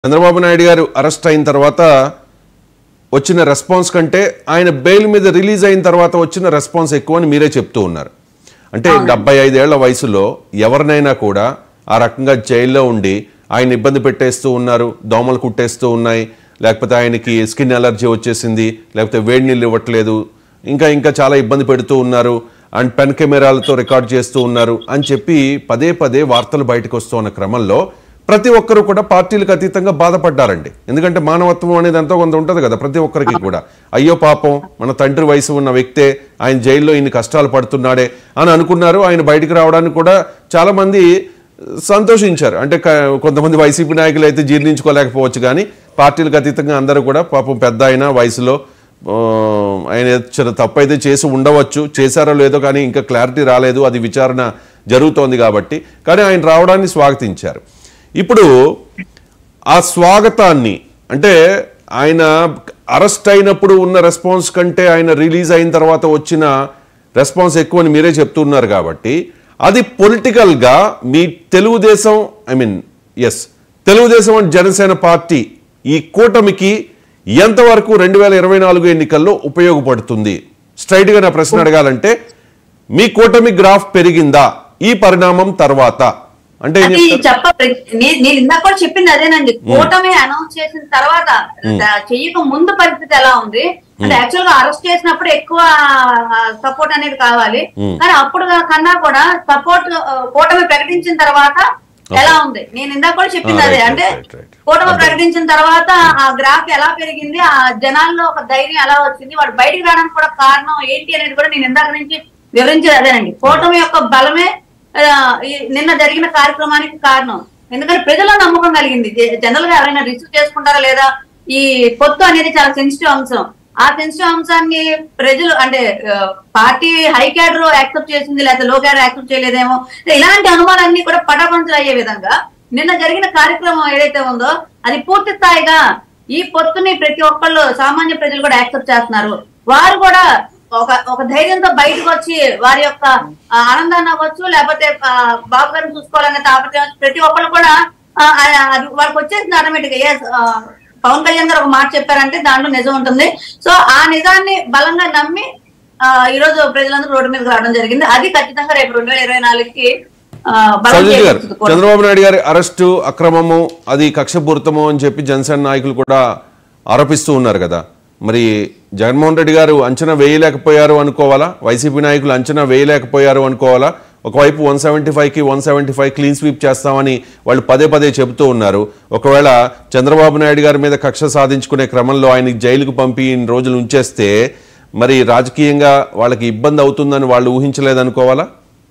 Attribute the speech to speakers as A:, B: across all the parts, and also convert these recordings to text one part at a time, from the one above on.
A: చంద్రబాబు నాయుడు గారు అరెస్ట్ అయిన తర్వాత వచ్చిన రెస్పాన్స్ కంటే ఆయన బెయిల్ మీద రిలీజ్ అయిన తర్వాత వచ్చిన రెస్పాన్స్ ఎక్కువ అని మీరే చెప్తూ ఉన్నారు అంటే డెబ్బై ఐదేళ్ల వయసులో ఎవరినైనా కూడా ఆ రకంగా జైల్లో ఉండి ఆయన ఇబ్బంది పెట్టేస్తూ ఉన్నారు దోమలు కుట్టేస్తూ ఉన్నాయి లేకపోతే ఆయనకి స్కిన్ ఎలర్జీ వచ్చేసింది లేకపోతే వేడి నీళ్ళు ఇవ్వట్లేదు ఇంకా ఇంకా చాలా ఇబ్బంది పెడుతూ ఉన్నారు అండ్ పెన్ కెమెరాలతో రికార్డ్ చేస్తూ ఉన్నారు అని చెప్పి పదే పదే వార్తలు బయటకు వస్తున్న క్రమంలో ప్రతి ఒక్కరు కూడా పార్టీలకు అతీతంగా బాధపడ్డారండి ఎందుకంటే మానవత్వం అనేది ఎంతో కొంత ఉంటుంది కదా ప్రతి ఒక్కరికి కూడా అయ్యో పాపం మన తండ్రి వయసు ఉన్న వ్యక్తే ఆయన జైల్లో ఇన్ని కష్టాలు పడుతున్నాడే అని అనుకున్నారు ఆయన బయటికి రావడానికి కూడా చాలా మంది సంతోషించారు అంటే క- కొంతమంది వైసీపీ నాయకులు అయితే జీర్ణించుకోలేకపోవచ్చు కానీ పార్టీలకు అతీతంగా అందరూ కూడా పాపం పెద్ద అయిన వయసులో ఆ, ఆయన చిన్న తప్పు అయితే చేసి ఉండవచ్చు చేశారో లేదో కానీ ఇంకా క్లారిటీ రాలేదు అది విచారణ జరుగుతోంది కాబట్టి కానీ ఆయన రావడాన్ని స్వాగతించారు ఇప్పుడు ఆ స్వాగతాన్ని అంటే ఆయన అరెస్ట్ అయినప్పుడు ఉన్న రెస్పాన్స్ కంటే ఆయన రిలీజ్ అయిన తర్వాత వచ్చిన రెస్పాన్స్ ఎక్కువ అని మీరే చెప్తున్నారు కాబట్టి అది పొలిటికల్గా మీ Telugu Desam I mean yes Telugu Desam and Janasena party ఈ కూటమికి ఎంతవరకు రెండు వేల ఇరవై నాలుగు ఎన్నికల్లో ఉపయోగపడుతుంది స్ట్రైట్గా నా ప్రశ్న అడగాలంటే మీ కూటమి గ్రాఫ్ పెరిగిందా ఈ పరిణామం తర్వాత అంటే ఏం
B: అది
A: చెప్తారు?
B: చెప్ప నే- నేను ఇందాక కూడా చెప్పింది అదేనండి కూటమి అనౌన్స్ చేసిన తర్వాత ద- చెయ్యక ముందు పరిస్థితి ఎలా ఉంది అంటే యాక్చువల్ గా అరెస్ట్ చేసినప్పుడు ఎక్కువ సపోర్ట్ అనేది కావాలి కానీ అప్పుడు కన్నా కూడా సపోర్ట్ కూటమి ప్రకటించిన తర్వాత ఎలా ఉంది నేను ఇందాక కూడా చెప్పింది
A: Ah,
B: అదే
A: right,
B: అంటే
A: right, right.
B: కూటమి ప్రకటించిన తర్వాత ఆ గ్రాఫ్ ఎలా పెరిగింది ఆ జనాల్లో ఒక ధైర్యం ఎలా వచ్చింది వాడు బయటికి రావడానికి కూడా కారణం ఏంటి అనేది కూడా నేను ఇందాక నుంచి వివరించేది అదేనండి కూటమి యొక్క బలమే ఆ, ఈ నిన్న జరిగిన కార్యక్రమానికి కారణం ఎందుకంటే ప్రజల నమ్మకం కలిగింది జ- జనరల్ గా ఎవరైనా రిసీవ్ చేసుకుంటారా లేదా ఈ పొత్తు అనేది చాలా సెన్సిటివ్ అంశం ఆ సెన్సిటివ్ అంశాన్ని ప్రజలు అంటే ఆ, పార్టీ హై క్యాడర్ యాక్సెప్ట్ చేసింది లేదా లో క్యాడర్ యాక్సెప్ట్ చేయలేదేమో ఇలాంటి అనుమానాలన్నీ కూడా పటాపంచలు అయ్యే విధంగా నిన్న జరిగిన కార్యక్రమం ఏదైతే ఉందో అది పూర్తి స్థాయిగా ఈ పొత్తుని ప్రతి ఒక్కళ్ళు సామాన్య ప్రజలు కూడా యాక్సెప్ట్ చేస్తున్నారు వారు కూడా ఒక ఒక ధైర్యంతో బయటకు వచ్చి వారి యొక్క ఆ, ఆనందాన్ని అవ్వచ్చు లేకపోతే ఆ, బాబు గారిని చూసుకోవాలనే తాపత్రయం ప్రతి ఒక్కళ్ళు కూడా ఆ, ఆ, అది వాళ్ళకి వచ్చేసింది ఆటోమేటిక్ ఎస్ పవన్ కళ్యాణ్ గారు ఒక మాట చెప్పారంటే దాంట్లో నిజం ఉంటుంది సో ఆ నిజాన్ని బలంగా నమ్మి ఆ, ఈ రోజు ప్రజలందరూ రోడ్డు మీదకి రావడం జరిగింది అది ఖచ్చితంగా రేపు రెండు వేల ఇరవై నాలుగుకి ఆ, బలం
A: సంజయ్ గారు
B: చేకూరుస్తుంది కూడా.
A: చంద్రబాబు నాయుడు గారి అరెస్టు అక్రమము అది కక్షపూరితము అని చెప్పి జనసేన నాయకులు కూడా ఆరోపిస్తూ ఉన్నారు కదా మరి జగన్మోహన్ రెడ్డి గారు అంచనా వేయలేకపోయారు అనుకోవాలా వైసీపీ నాయకులు అంచనా వేయలేకపోయారు అనుకోవాలా ఒకవైపు వన్ సెవెంటీ ఫైవ్కి one seventy five clean sweep చేస్తామని వాళ్ళు పదే పదే చెబుతూ ఉన్నారు ఒకవేళ చంద్రబాబు నాయుడు గారి మీద కక్ష సాధించుకునే క్రమంలో ఆయన జైలుకు పంపి ఇన్ని రోజులు ఉంచేస్తే మరి రాజకీయంగా వాళ్ళకి ఇబ్బంది అవుతుందని వాళ్ళు ఊహించలేదనుకోవాలా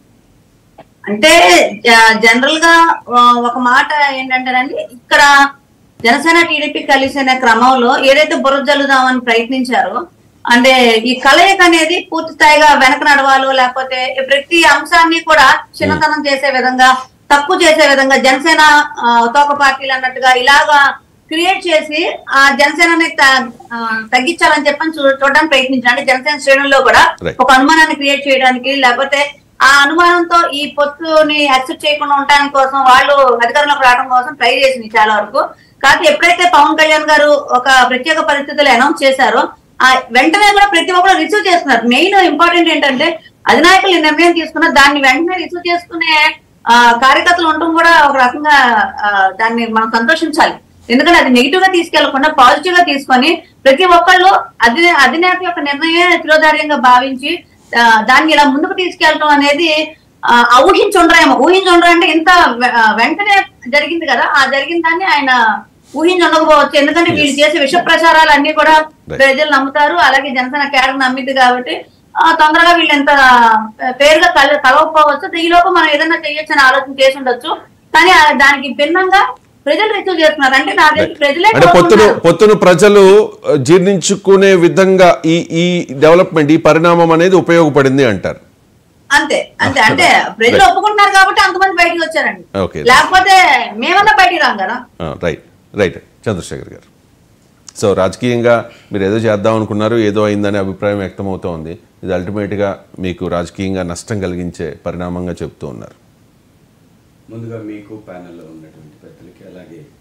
B: అంటే జనరల్ గా ఆ, ఒక మాట ఏంటంటేనండి ఇక్కడ జనసేన టీడీపీ కలిసిన క్రమంలో ఏదైతే బురద జల్లుదామని ప్రయత్నించారో అంటే ఈ కలయిక అనేది పూర్తి స్థాయిగా వెనక నడవాలో లేకపోతే ప్రతి అంశాన్ని కూడా చిన్నతనం చేసే విధంగా తక్కువ చేసే విధంగా జనసేన ఆ, తోక పార్టీలు అన్నట్టుగా ఇలాగా క్రియేట్ చేసి ఆ జనసేనని త- ఆ, తగ్గించాలని చెప్పని చూ- చూడడానికి ప్రయత్నించారు అంటే జనసేన శ్రేణుల్లో కూడా
A: Right.
B: ఒక అనుమానాన్ని క్రియేట్ చేయడానికి లేకపోతే ఆ అనుమానంతో ఈ పొత్తుని యాక్సెప్ట్ చేయకుండా ఉండడానికి కోసం వాళ్ళు అధికారంలోకి రావడం కోసం ట్రై చేసింది చాలా వరకు కాకపోతే ఎప్పుడైతే పవన్ కళ్యాణ్ గారు ఒక ప్రత్యేక పరిస్థితులు అనౌన్స్ చేశారో ఆ వెంటనే కూడా ప్రతి ఒక్కరు రిసీవ్ చేస్తున్నారు మెయిన్ ఇంపార్టెంట్ ఏంటంటే అధినాయకులు ఈ నిర్ణయం తీసుకున్న దాన్ని వెంటనే రిసీవ్ చేసుకునే ఆ, కార్యకర్తలు ఉండటం కూడా ఒక రకంగా ఆ, దాన్ని మనం సంతోషించాలి ఎందుకంటే అది నెగిటివ్ గా తీసుకెళ్లకుండా పాజిటివ్ గా తీసుకొని ప్రతి ఒక్కళ్ళు అధి అధినేత యొక్క నిర్ణయమే శిరోధార్యంగా భావించి ఆ, దాన్ని ఇలా ముందుకు తీసుకెళ్ళడం అనేది ఆ, ఆ ఊహించుండ్రేమో ఊహించుండ్రు అంటే ఇంత వె- ఆ, వెంటనే జరిగింది కదా ఆ జరిగిన దాన్ని ఆయన ఊహించి ఉండకపోవచ్చు ఎందుకంటే వీళ్ళు చేసే విష ప్రచారాలు అన్ని కూడా ప్రజలు నమ్ముతారు అలాగే జనసేన కేడర్ నమ్మింది కాబట్టి ఆ, తొందరగా వీళ్ళు ఎంత పేరుగా కల కలవకపోవచ్చు ఈలోపు మనం ఏదైనా చేయొచ్చు అని ఆలోచన చేసి ఉండొచ్చు కానీ ఆ దానికి భిన్నంగా ప్రజలు రిసీవ్ చేస్తున్నారు అంటే నా తెలిసి ప్రజలే
A: అంటే పొత్తును
B: కోరుకున్నారు.
A: పొత్తును ప్రజలు ఆ, జీర్ణించుకునే విధంగా ఈ ఈ డెవలప్మెంట్ ఈ పరిణామం అనేది ఉపయోగపడింది అంటారు
B: అంతే అంతే అంటే ప్రజలు ఒప్పుకుంటున్నారు కాబట్టి అంతమంది బయటికి వచ్చారండి
A: Okay.
B: లేకపోతే మేమన్నా బయటికి రాం కదా
A: రైట్ రైట్ చంద్రశేఖర్ గారు సో రాజకీయంగా మీరు ఏదో చేద్దాం అనుకున్నారు ఏదో అయిందనే అభిప్రాయం వ్యక్తమవుతోంది ఇది అల్టిమేట్గా మీకు రాజకీయంగా నష్టం కలిగించే పరిణామంగా చెప్తూ ఉన్నారు
C: ముందుగా మీకు ప్యానెల్లో ఉన్నటువంటి పెద్దలకి అలాగే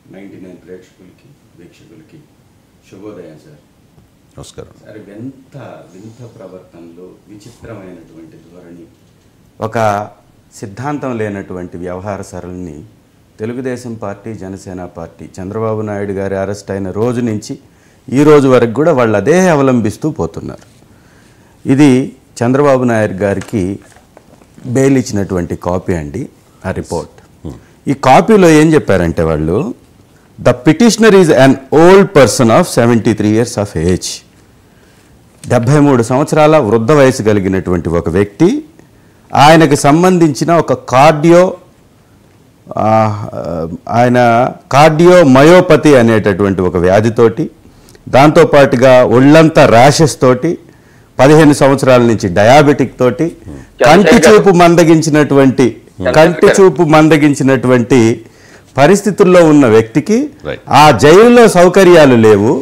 C: నైంటీ నైన్ ప్రేక్షకులకి వీక్షకులకి శుభోదయం సార్
A: నమస్కారం
C: సార్ వింత వింత ప్రవర్తనలు విచిత్రమైనటువంటి ధోరణి ఒక సిద్ధాంతం లేనటువంటి వ్యవహార సరళిని తెలుగుదేశం పార్టీ జనసేన పార్టీ చంద్రబాబు నాయుడు గారి అరెస్ట్ అయిన రోజు నుంచి ఈ రోజు వరకు కూడా వాళ్ళు అదే అవలంబిస్తూ పోతున్నారు ఇది చంద్రబాబు నాయుడు గారికి బెయిల్ ఇచ్చినటువంటి కాపీ అండి ఆ రిపోర్ట్ ఈ కాపీలో ఏం చెప్పారంటే వాళ్ళు the petitioner is an old person of seventy three years of age డెబ్భై మూడు సంవత్సరాల వృద్ధ వయసు కలిగినటువంటి ఒక వ్యక్తి ఆయనకు సంబంధించిన ఒక కార్డియో ఆ, ఆయన కార్డియో మయోపతి అనేటటువంటి ఒక వ్యాధితోటి దాంతోపాటుగా ఒళ్ళంతా ర్యాషెస్ తోటి పదిహేను సంవత్సరాల నుంచి డయాబెటిక్ తోటి కంటి చూపు మందగించినటువంటి కంటి చూపు మందగించినటువంటి పరిస్థితుల్లో ఉన్న వ్యక్తికి
A: Right.
C: ఆ జైలులో సౌకర్యాలు లేవు